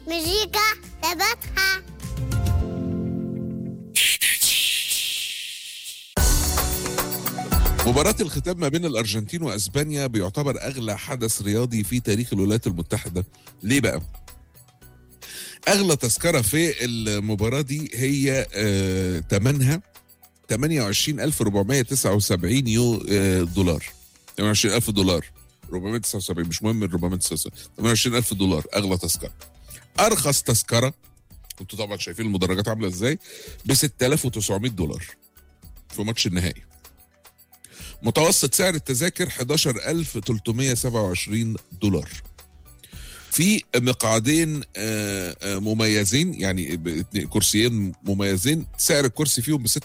مزيكا تبعتها مباراة الختام ما بين الأرجنتين وأسبانيا بيعتبر أغلى حدث رياضي في تاريخ الولايات المتحدة ليه بقى؟ أغلى تذكرة في المباراة دي هي آه، تمنها 28479 يو آه، دولار 28000 دولار 479 مش مهم ال 479 28000 دولار أغلى تذكرة أرخص تذكرة انتوا طبعا شايفين المدرجات عاملة ازاي ب 6900 دولار في ماتش النهائي متوسط سعر التذاكر 11327 دولار في مقعدين آه، آه، مميزين يعني ب- اتنين- كرسيين مميزين سعر الكرسي فيهم ب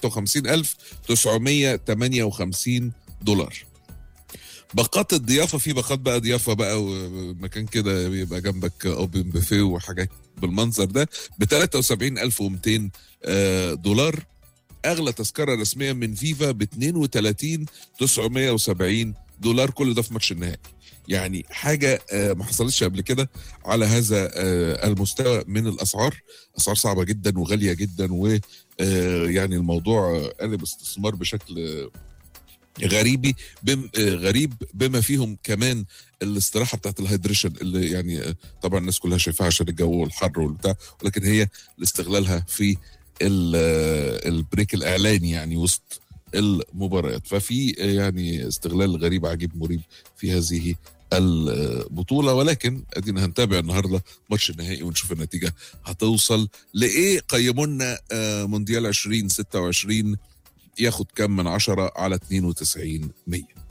56958 دولار باقات الضيافه في باقات بقى ضيافه بقى ومكان كده بيبقى جنبك اوبن بوفيه وحاجات بالمنظر ده ب 73200 آه، دولار اغلى تذكره رسميه من فيفا ب 32 970 دولار كل ده في ماتش النهائي يعني حاجه آه، ما حصلتش قبل كده على هذا آه، المستوى من الاسعار اسعار صعبه جدا وغاليه جدا و آه، يعني الموضوع آه، قلب استثمار بشكل آه، غريبي بم آه، غريب بما فيهم كمان الاستراحه بتاعت الهيدريشن اللي يعني آه، طبعا الناس كلها شايفاها عشان الجو والحر والبتاع ولكن هي لاستغلالها في ال- آه، البريك الاعلاني يعني وسط المباريات ففي آه، يعني استغلال غريب عجيب مريب في هذه البطولة ولكن ادينا هنتابع النهارده ماتش النهائي ونشوف النتيجة هتوصل لإيه قيموا لنا آه، مونديال 2026 ياخد كام من عشرة على 92 100